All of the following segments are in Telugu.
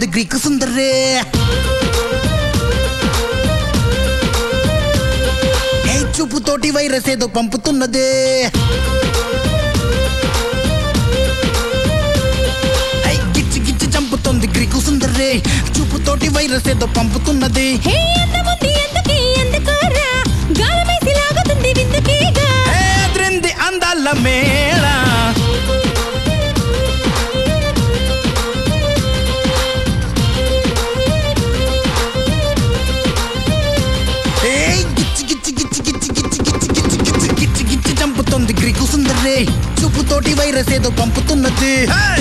గ్రీకు సుందరే ఏ చూపుతోటి వైరస్ ఏదో పంపుతున్నదే ఐ గిచ్చి గిచ్చి చంపుతోంది గ్రీకు సుందరే చూపుతోటి వైరస్ ఏదో పంపుతున్నది హే అందముంది ఎందుకే ఎందుకోరా గాలమేసి లాగుతుంది విందుకేగా ఏ అద్రింది అందాల మేళ ఏయ్ గిచ్చి గిచ్చి గిచ్చి గిచ్చి గిచ్చి గిచ్చి గిచ్చి గిచ్చి గిచ్చి గిచ్చి చంపుతోంది గ్రీకు సుందరే చూపుతోటి వైరస్ ఏదో పంపుతున్నది హై!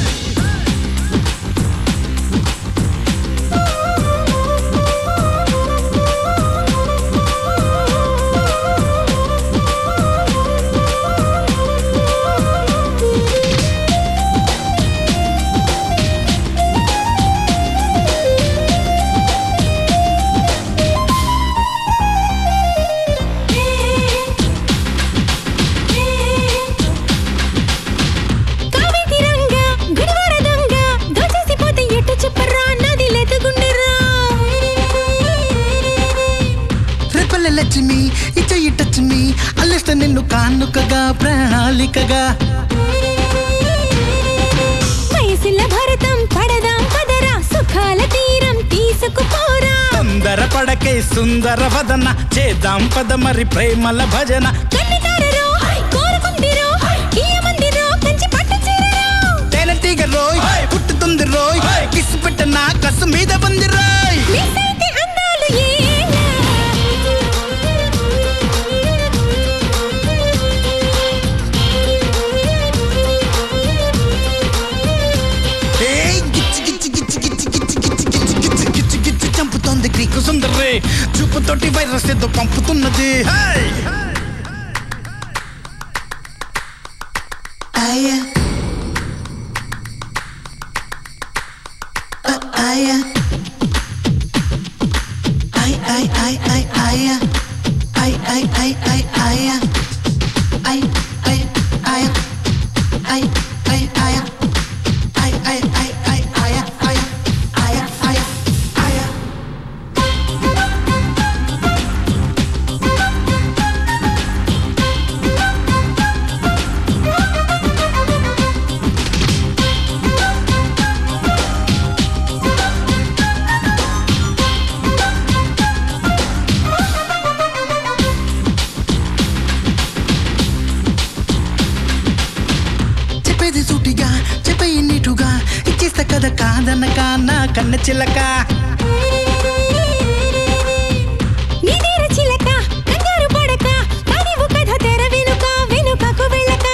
కావేటి రంగ గుడివాడ దొంగ దోచేసి పోతే ఎట్టు చెప్పరా నది లేతుగుండెరా రేపల్లె లక్ష్మి ఇచ్చ ఇట్టచ్మి అల్లెస్త నిన్ను కానుకగా ప్రణాళికగా వయసుల భరతం పడదాం పదరా సుఖాల తీరం తీసుకుపోరా తొందర పడకే సుందర వదన చేద్దాం పద మరి ప్రేమల భజన కన్నికారరో కోరుకుందిరో ఇయ్యమందిరో కంచి పట్టు చీరరో తేనెటీగ రోయ్ పుట్టుతుంది రోయ్ కిసు పెట్టన కసు మీద ఉంది రోయ్ మిస్ అయితే అందాలు ఏలా ఏయ్ గిచ్చి గిచ్చి గిచ్చి గిచ్చి గిచ్చి గిచ్చి గిచ్చి గిచ్చి గిచ్చి గిచ్చి చంపుతోంది గ్రీకు సుందరే చూపుతోటి వైరస్ ఏదో పంపుతున్నది హై! ఆయా ఆ- ఆయా ఐ ఐ ఐ ఐ ఆయా ఐ ఐ ఐ ఐ ఆయా ఐ ఐ ఆయా ఐ ఐ ఆయా ఐ ఐ ఐ ఐ ఆయా ఆయా ఆయా ఆయా ఆయా చెప్పేది సూటిగా చెప్పే నీటుగా ఇచ్చేస్తా కదా కాదనక నా కన్న చిల్లక నీదేర చిలక కంగారు పడక కానివు కథ తెర వెనుక వెనుకకు వెళ్ళక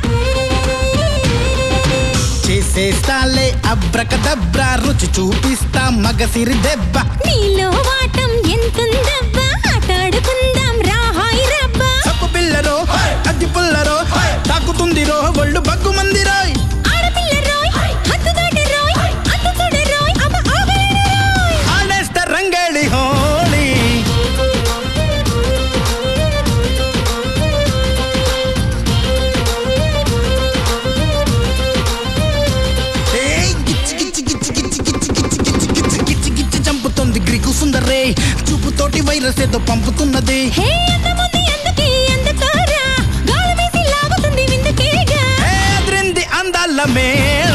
చేసేస్తాలే అబ్రకదబ్రా రుచి చూపిస్తా మగసిరి దెబ్బ నీలో వాటం ఎంతుందవ్వా ఆటాడుకుందాం రాహాయ్ రబ్బా తప్పు పిల్లరో అగ్గి పుల్లరో తాకుతుంది రో ఒళ్ళు బగ్గు మందిరోయ్ ఆడపిల్ల రోయ్ హద్దు దాటి రోయ్ అంతు చూడ రోయ్ అమ్మ ఆగలేను రోయ్ ఆడేస్తా రంగేడి హోళీ ఏయ్ గిచ్చి గిచ్చి గిచ్చి గిచ్చి గిచ్చి గిచ్చి గిచ్చి గిచ్చి గిచ్చి గిచ్చి చంపుతోంది గ్రీకు సుందరే చూపుతోటి వైరస్ ఏదో పంపుతున్నది హే అందముంది ఎందుకే ఎందుకోరా గాలి వేసి లాగుతుంది విందుకేగా ఏ అదిరింది అందాల మేళ